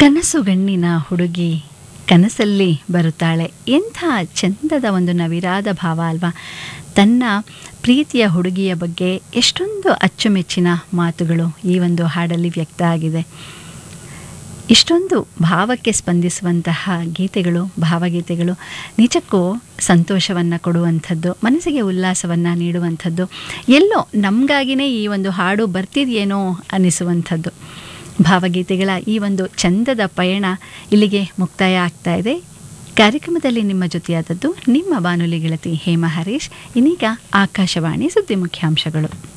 ಕನಸುಗಣ್ಣಿನ ಹುಡುಗಿ ಕನಸಲ್ಲಿ ಬರುತ್ತಾಳೆ ಎಂಥ ಚಂದದ ಒಂದು ನವಿರಾದ ಭಾವ ಅಲ್ವಾ ತನ್ನ ಪ್ರೀತಿಯ ಹುಡುಗಿಯ ಬಗ್ಗೆ ಎಷ್ಟೊಂದು ಅಚ್ಚುಮೆಚ್ಚಿನ ಮಾತುಗಳು ಈ ಒಂದು ಹಾಡಲ್ಲಿ ವ್ಯಕ್ತ ಆಗಿದೆ ಇಷ್ಟೊಂದು ಭಾವಕ್ಕೆ ಸ್ಪಂದಿಸುವಂತಹ ಗೀತೆಗಳು ಭಾವಗೀತೆಗಳು ನಿಜಕ್ಕೂ ಸಂತೋಷವನ್ನು ಕೊಡುವಂಥದ್ದು ಮನಸ್ಸಿಗೆ ಉಲ್ಲಾಸವನ್ನು ನೀಡುವಂಥದ್ದು ಎಲ್ಲೋ ನಮಗಾಗಿನೇ ಈ ಒಂದು ಹಾಡು ಬರ್ತಿದೆಯೇನೋ ಅನ್ನಿಸುವಂಥದ್ದು ಭಾವಗೀತೆಗಳ ಈ ಒಂದು ಚಂದದ ಪಯಣ ಇಲ್ಲಿಗೆ ಮುಕ್ತಾಯ ಆಗ್ತಾ ಇದೆ ಕಾರ್ಯಕ್ರಮದಲ್ಲಿ ನಿಮ್ಮ ಜೊತೆಯಾದದ್ದು ನಿಮ್ಮ ಬಾನುಲಿ ಗೆಳತಿ ಹೇಮಾ ಹರೀಶ್ ಇನ್ನೀಗ ಆಕಾಶವಾಣಿ ಸುದ್ದಿ ಮುಖ್ಯಾಂಶಗಳು